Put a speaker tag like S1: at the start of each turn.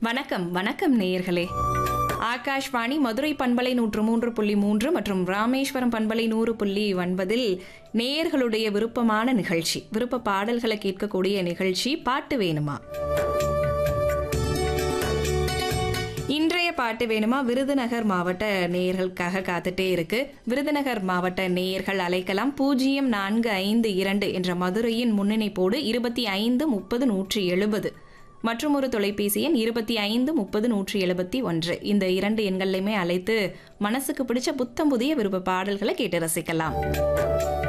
S1: வணக்கம் வணக்கம் நேயர்களே ஆகாஷ்வாணி மதுரை பண்பலை நூற்று மூன்று புள்ளி மூன்று மற்றும் ராமேஸ்வரம் பண்பலை நூறு புள்ளி ஒன்பதில் நேயர்களுடைய விருப்பமான நிகழ்ச்சி விருப்ப பாடல்களை கேட்கக்கூடிய நிகழ்ச்சி பாட்டு வேணுமா இன்றைய பாட்டு வேணுமா விருதுநகர் மாவட்ட நேயர்களுக்காக காத்துட்டே இருக்கு விருதுநகர் மாவட்ட நேயர்கள் அழைக்கலாம் பூஜ்ஜியம் நான்கு ஐந்து இரண்டு என்ற மதுரையின் முன்னிணைப்போடு இருபத்தி ஐந்து முப்பது நூற்றி எழுபது மற்றும் ஒரு தொலைபேசி எண் இருபத்தி ஐந்து முப்பது நூற்றி எழுபத்தி ஒன்று இந்த இரண்டு எண்கள்லையுமே அழைத்து மனசுக்கு பிடிச்ச புத்தம் புதிய விருப்ப பாடல்களை கேட்டு ரசிக்கலாம்